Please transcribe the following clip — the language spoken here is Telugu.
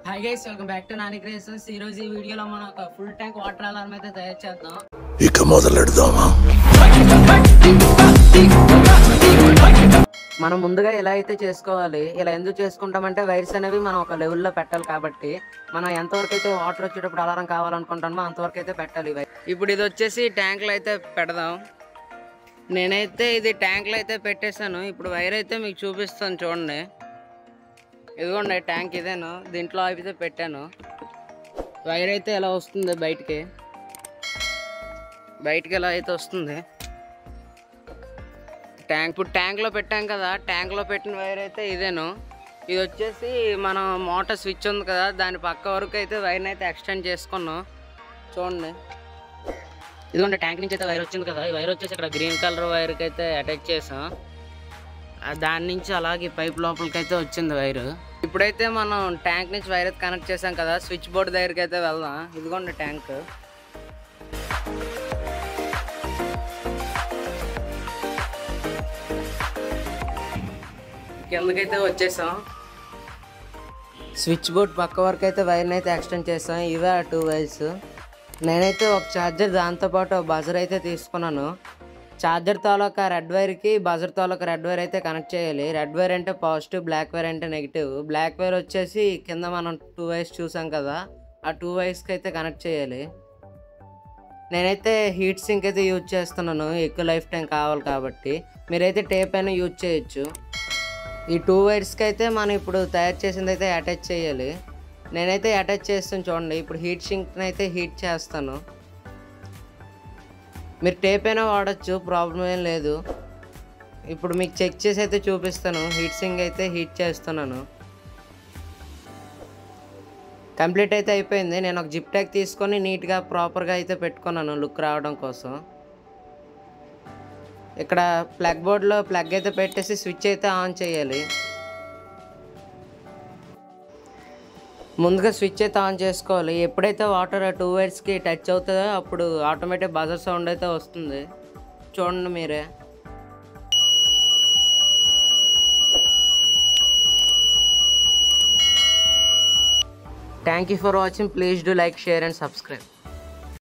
hi guys welcome back to Nani creations ఈ రోజు ఈ వీడియోలో మనం ఒక ఫుల్ ట్యాంక్ వాటర్ అలారం అయితే తయారు చేద్దాం ఇక మొదలెడదామా మనం ముందుగా ఎలా అయితే చేసుకోవాలి ఇలా ఎందుకు చేసుకుంటామంటే వైర్స్ అనేవి మనం ఒక లెవెల్లో పెట్టాలి కాబట్టి మనం ఎంతవరకు అయితే వాటర్ వచ్చేటప్పుడు అలారం కావాలనుకుంటామో అంతవరకు అయితే పెట్టాలి ఇప్పుడు ఇది వచ్చేసి ట్యాంక్లో అయితే పెడదాం నేనైతే ఇది ట్యాంక్లో అయితే పెట్టేశాను ఇప్పుడు వైర్ అయితే మీకు చూపిస్తాను చూడండి ఇదిగోండి ట్యాంక్ ఇదేను దీంట్లో అయితే పెట్టాను వైర్ అయితే ఎలా వస్తుంది బయటికి బయటికి ఎలా అయితే వస్తుంది ట్యాంక్ ఇప్పుడు ట్యాంక్లో పెట్టాం కదా ట్యాంక్లో పెట్టిన వైర్ అయితే ఇదేను ఇది వచ్చేసి మనం మోటార్ స్విచ్ ఉంది కదా దాని పక్క వరకు అయితే వైర్ని అయితే ఎక్స్టెండ్ చేసుకున్నాం చూడండి ఇదిగోండి ట్యాంక్ నుంచి అయితే వైర్ వచ్చింది కదా ఈ వైర్ వచ్చేసి ఇక్కడ గ్రీన్ కలర్ వైర్కి అయితే అటాచ్ చేసాం ఆ దాని నుంచి అలాగే పైప్ లోపలికి అయితే వచ్చింది వైర్ ఇప్పుడైతే మనం ట్యాంక్ నుంచి వైర్ అయితే కనెక్ట్ చేసాం కదా స్విచ్ బోర్డ్ దగ్గరికి అయితే వెళ్దాం ఇదిగోండి ట్యాంక్ కిందకైతే వచ్చేసాం స్విచ్ బోర్డ్ పక్క వరకు అయితే వైర్ని అయితే ఎక్స్టెండ్ చేసాం ఇవే ఆ టూ వైర్స్ నేనైతే ఒక ఛార్జర్ దాంతోపాటు బజర్ అయితే తీసుకున్నాను ఛార్జర్ తాలూకా రెడ్ వైర్కి బజర్ తాలూకా రెడ్ వైర్ అయితే కనెక్ట్ చేయాలి రెడ్ వైర్ అంటే పాజిటివ్ బ్లాక్ వైర్ అంటే నెగిటివ్ బ్లాక్ వైర్ వచ్చేసి కింద మనం టూ వైర్స్ చూసాం కదా ఆ టూ వైర్స్కి అయితే కనెక్ట్ చేయాలి నేనైతే హీట్ సింక్ అయితే యూజ్ చేస్తున్నాను ఎక్కువ లైఫ్ టైం కావాలి కాబట్టి మీరైతే టేప్ అయినా యూజ్ చేయొచ్చు ఈ టూ వైర్స్కి అయితే మనం ఇప్పుడు తయారు చేసింది అయితే అటాచ్ చేయాలి నేనైతే అటాచ్ చేస్తాను చూడండి ఇప్పుడు హీట్ సింక్ని అయితే హీట్ చేస్తాను మీరు టేప్ అయినా వాడచ్చు ప్రాబ్లం ఏం లేదు ఇప్పుడు మీకు చెక్ చేసి అయితే చూపిస్తాను హీట్ సింక్ అయితే హీట్ చేస్తున్నాను కంప్లీట్ అయితే అయిపోయింది నేను ఒక జిప్ ట్యాగ్ తీసుకొని నీట్గా ప్రాపర్గా అయితే పెట్టుకున్నాను లుక్ రావడం కోసం ఇక్కడ ప్లగ్ బోర్డ్లో ప్లగ్ అయితే పెట్టేసి స్విచ్ అయితే ఆన్ చేయాలి ముందుగా స్విచ్ అయితే ఆన్ చేసుకోవాలి ఎప్పుడైతే వాటర్ టూ వైర్స్కి టచ్ అవుతుందో అప్పుడు ఆటోమేటిక్ బజర్ సౌండ్ అయితే వస్తుంది చూడండి మీరే thank you for watching please do like share and subscribe